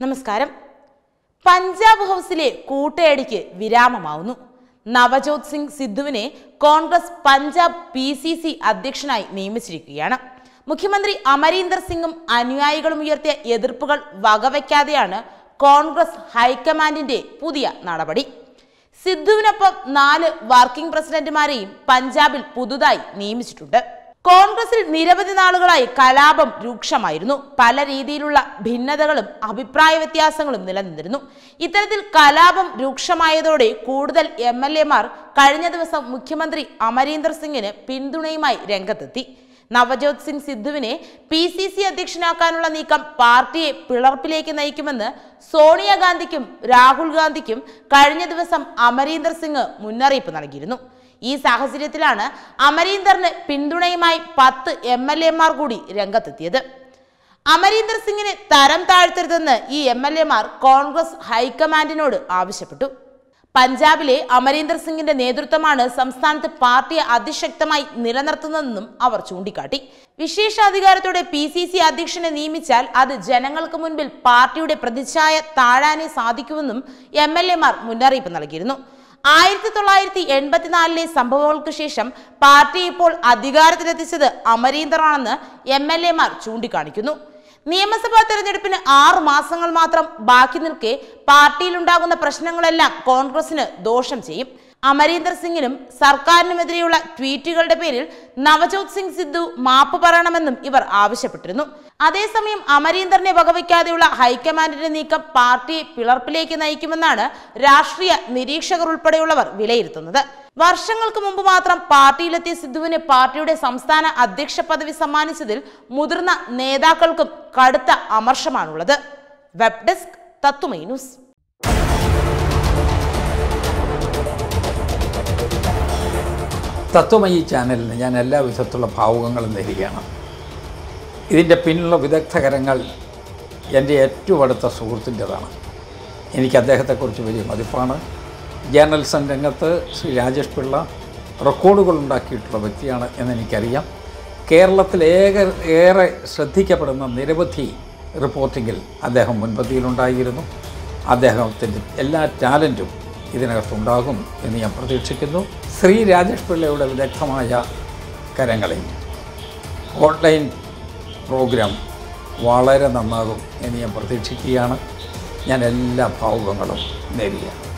നമസ്കാരം പഞ്ചാബ് ഹൗസിലെ കൂട്ടയടിക്ക് വിരാമമാവുന്നു നവജോത് സിംഗ് സിദ്ധുവിനെ Congress Punjab P C C അധ്യക്ഷനായി നിയമിച്ചിരിക്കുകയാണ് മുഖ്യമന്ത്രി അമരീന്ദർ സിംഗും അനുയായികളും ഉയർത്തിയ എതിർപ്പുകൾ വകവയ്ക്കാതെയാണ് കോൺഗ്രസ് ഹൈക്കമാൻഡിന്റെ പുതിയ നടപടി സിദ്ധുവിനൊപ്പം നാല് വർക്കിംഗ് പ്രസിഡന്റുമാരെയും പഞ്ചാബിൽ പുതുതായി നിയമിച്ചിട്ടുണ്ട് കോൺഗ്രസിൽ നിരവധി നാളുകളായി കലാപം രൂക്ഷമായിരുന്നു പല രീതിയിലുള്ള ഭിന്നതകളും അഭിപ്രായ വ്യത്യാസങ്ങളും നിലനിന്നിരുന്നു ഇത്തരത്തിൽ കലാപം രൂക്ഷമായതോടെ കൂടുതൽ എം എൽ എമാർ കഴിഞ്ഞ ദിവസം മുഖ്യമന്ത്രി അമരീന്ദർ സിംഗിന് പിന്തുണയുമായി രംഗത്തെത്തി നവജോത് സിംഗ് സിദ്ധുവിനെ പി സി സി അധ്യക്ഷനാക്കാനുള്ള നീക്കം പാർട്ടിയെ പിളർപ്പിലേക്ക് നയിക്കുമെന്ന് സോണിയാഗാന്ധിക്കും രാഹുൽ ഗാന്ധിക്കും കഴിഞ്ഞ ദിവസം അമരീന്ദർ സിംഗ് മുന്നറിയിപ്പ് നൽകിയിരുന്നു ഈ സാഹചര്യത്തിലാണ് അമരീന്ദറിന് പിന്തുണയുമായി പത്ത് എം എൽ എമാർ കൂടി രംഗത്തെത്തിയത് അമരീന്ദർ സിംഗിനെ തരം താഴ്ത്തരുതെന്ന് ഈ എം എൽ എമാർ കോൺഗ്രസ് ഹൈക്കമാൻഡിനോട് ആവശ്യപ്പെട്ടു പഞ്ചാബിലെ അമരീന്ദർ സിംഗിന്റെ നേതൃത്വമാണ് സംസ്ഥാനത്ത് പാർട്ടിയെ അതിശക്തമായി നിലനിർത്തുന്നതെന്നും അവർ ചൂണ്ടിക്കാട്ടി വിശേഷാധികാരത്തോടെ പി സി സി അധ്യക്ഷനെ നിയമിച്ചാൽ അത് ജനങ്ങൾക്ക് മുൻപിൽ പാർട്ടിയുടെ പ്രതിച്ഛായ താഴാനേ സാധിക്കുമെന്നും എം എൽ എമാർ മുന്നറിയിപ്പ് നൽകിയിരുന്നു ആയിരത്തി തൊള്ളായിരത്തി എൺപത്തിനാലിലെ സംഭവങ്ങൾക്ക് ശേഷം പാർട്ടി ഇപ്പോൾ അധികാരത്തിലെത്തിച്ചത് അമരീന്ദറാണെന്ന് എം എൽ എമാർ ചൂണ്ടിക്കാണിക്കുന്നു നിയമസഭാ തെരഞ്ഞെടുപ്പിന് ആറ് മാസങ്ങൾ മാത്രം ബാക്കി നിൽക്കെ പാർട്ടിയിലുണ്ടാകുന്ന പ്രശ്നങ്ങളെല്ലാം കോൺഗ്രസിന് ദോഷം ചെയ്യും അമരീന്ദർ സിംഗിനും സർക്കാരിനുമെതിരെയുള്ള ട്വീറ്റുകളുടെ പേരിൽ നവജോത് സിംഗ് സിദ്ധു മാപ്പ് പറയണമെന്നും ഇവർ ആവശ്യപ്പെട്ടിരുന്നു അതേസമയം അമരീന്ദറിനെ വകവയ്ക്കാതെയുള്ള ഹൈക്കമാൻഡിന്റെ നീക്കം പാർട്ടിയെ പിളർപ്പിലേക്ക് നയിക്കുമെന്നാണ് രാഷ്ട്രീയ നിരീക്ഷകർ ഉൾപ്പെടെയുള്ളവർ വിലയിരുത്തുന്നത് വർഷങ്ങൾക്ക് മുമ്പ് മാത്രം പാർട്ടിയിലെത്തിയ സിദ്ധുവിന് പാർട്ടിയുടെ സംസ്ഥാന അധ്യക്ഷ പദവി സമ്മാനിച്ചതിൽ മുതിർന്ന നേതാക്കൾക്കും കടുത്ത അമർഷമാണുള്ളത് വെബ് ഡെസ്ക് തത്തുമൈ ന്യൂസ് തത്വമയി ചാനലിന് ഞാൻ എല്ലാ വിധത്തിലുള്ള ഭാവുകങ്ങളും നേരുകയാണ് ഇതിൻ്റെ പിന്നിലുള്ള വിദഗ്ധകരങ്ങൾ എൻ്റെ ഏറ്റവും അടുത്ത സുഹൃത്തിൻ്റെതാണ് എനിക്ക് അദ്ദേഹത്തെക്കുറിച്ച് വലിയ മതിപ്പാണ് ജേർണലിസം രംഗത്ത് ശ്രീ രാജേഷ് പിള്ള റെക്കോർഡുകൾ ഉണ്ടാക്കിയിട്ടുള്ള വ്യക്തിയാണ് എന്നെനിക്കറിയാം കേരളത്തിൽ ഏക ഏറെ ശ്രദ്ധിക്കപ്പെടുന്ന നിരവധി റിപ്പോർട്ടിങ്ങിൽ അദ്ദേഹം മുൻപന്തിയിലുണ്ടായിരുന്നു അദ്ദേഹത്തിൻ്റെ എല്ലാ ടാലൻറ്റും ഇതിനകത്തുണ്ടാകും എന്ന് ഞാൻ പ്രതീക്ഷിക്കുന്നു ശ്രീ രാജേഷ് പിള്ളയുടെ വിദഗ്ധമായ കരങ്ങളിൽ ഓൺലൈൻ പ്രോഗ്രാം വളരെ നന്നാകും എന്ന് ഞാൻ പ്രതീക്ഷിക്കുകയാണ് ഞാൻ എല്ലാ ഭാവുകങ്ങളും നേരുകയാണ്